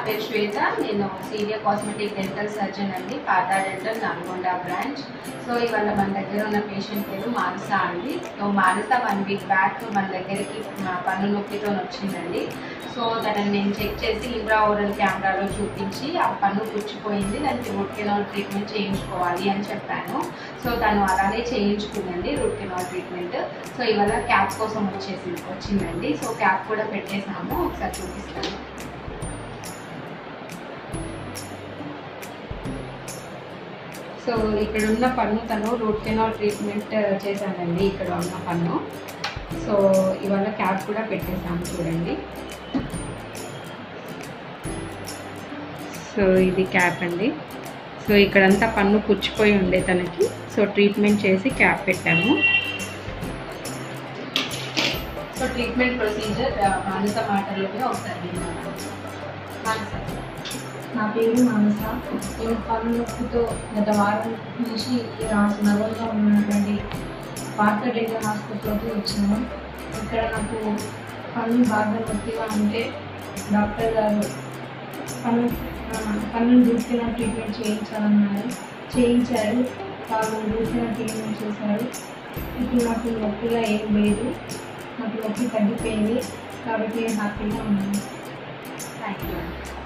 పేరు శ్వేత నేను senior cosmetic dental surgeon అండి Patha dental Nalgonda branch so ఇవాళ మన దగ్గర ఉన్న పేషెంట్ పేరు మానస అండి so Manasa one week back మన దగ్గరికి మా పన్ను నొప్పితో వచ్చిందండి సో దాన్ని నేను చెక్ చేసి ఇంబ్రా ఓరల్ కెమెరాలో చూపించి ఆ పన్ను పుచ్చిపోయింది దానికి రూట్ కెనాల్ ట్రీట్మెంట్ చేయించుకోవాలి అని చెప్పాను సో తను అలానే చేయించుకుందండి రూట్ కెనాల్ ట్రీట్మెంట్ సో ఇవాళ క్యాప్ కోసం వచ్చేసి వచ్చిందండి సో క్యాప్ కూడా పెట్టేసాము ఒకసారి చూపిస్తాను సో ఇక్కడ ఉన్న పన్ను తను రూట్ కెనాల్ ట్రీట్మెంట్ చేశానండి ఇక్కడ ఉన్న పన్ను సో ఇవాళ క్యాప్ కూడా పెట్టేసాము చూడండి సో ఇది క్యాప్ అండి సో ఇక్కడంతా పన్ను పుచ్చిపోయి ఉండే తనకి సో ట్రీట్మెంట్ చేసి క్యాప్ పెట్టాము సో ట్రీట్మెంట్ ప్రొసీజర్ మానస మాటల్లోనే ఒకసారి విన్నాను మానస నా పేరు మానస నేను పన్ను నొప్పితో గత వారం నుంచి రాసి నగరంలో ఉన్నటువంటి పాత డెంటల్ హాస్పిటల్కి వచ్చాను ఇక్కడ నాకు పన్ను బాగా నొప్పిగా ఉంటే డాక్టర్ గారు పన్ను ఆ, పన్ను దూసిన ట్రీట్మెంట్ చేయించాలన్నారు చేయించారు వాళ్ళు దూసిన ట్రీట్మెంట్ చేశారు ఇప్పుడు నాకు నొప్పిగా ఏం లేదు నాకు నొప్పి తగ్గిపోయింది కాబట్టి నేను హ్యాపీగా ఉన్నాను థ్యాంక్ యూ